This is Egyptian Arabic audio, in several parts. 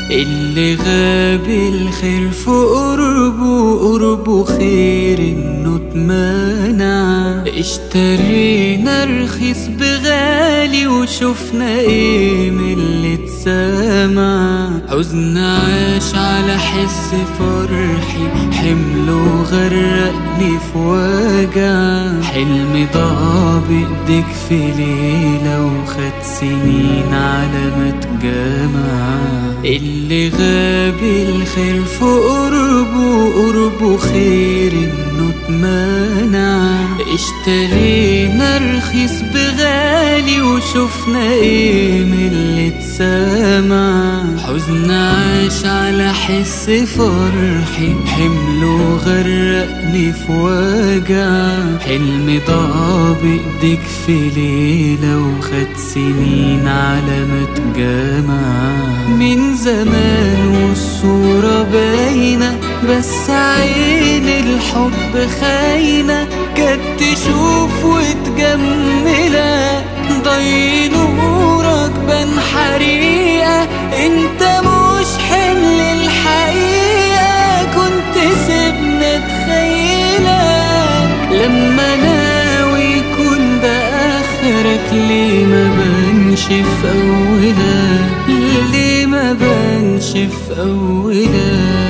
اللي غاب الخير في قربه قربه خير انه اتمنع اشترينا رخيص بغالي وشفنا ايه من اللي اتسمع حزن عاش على حس فرحي حمله غرقني في وجع حلمي ضاع بايديك في ليلة وخد سنين على ما اتجمع اللي غاب الخير في قربه قربه خير انه اتمنع اشترينا رخيص بغالي وشفنا ايه من اللي اتسمع حزن عاش على حس فرحي حمله غرقني في وجع حلمي ضاع بايديك في ليلة وخد سنين على ما اتجمع من زمان والصورة باينة بس عين الحب خاينة كانت تشوف وتجملك ضي نورك بان حريقة انت مش حمل الحقيقة كنت سيبنا تخيلك لما ناوي يكون ده اخرك ليه ما بانش في اولك ليه ما بانش في اولك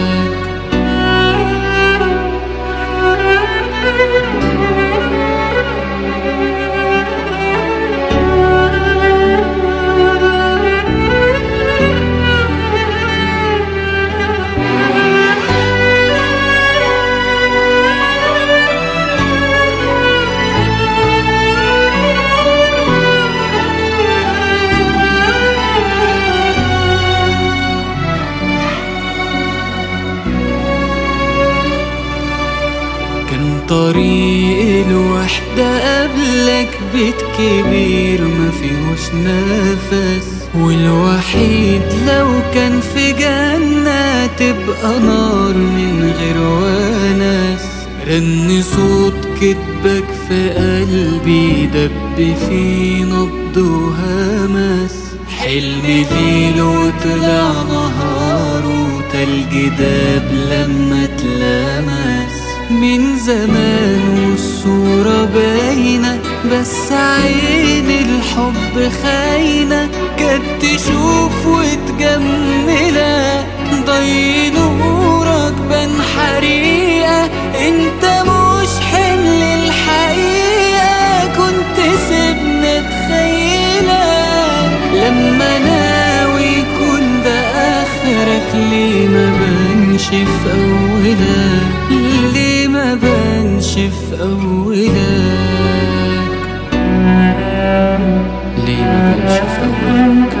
كان طريق الوحدة قبلك بيت كبير ما فيهوش نفس والوحيد لو كان في جنة تبقى نار من غير ونس رن صوت كدبك في قلبي دب في نبض وهمس حلم ليل وطلع نهار وتلج داب لما اتلمس من زمان والصورة باينة بس عين الحب خاينة كانت تشوف وتجملك ضي نورك بان حريقة انت مش حمل الحقيقة كنت سيبنا تخيلك لما ناوي يكون ده اخرك ليه ما بانش في اولك ليه ما بانش في اولك ليه ما بانش في اولك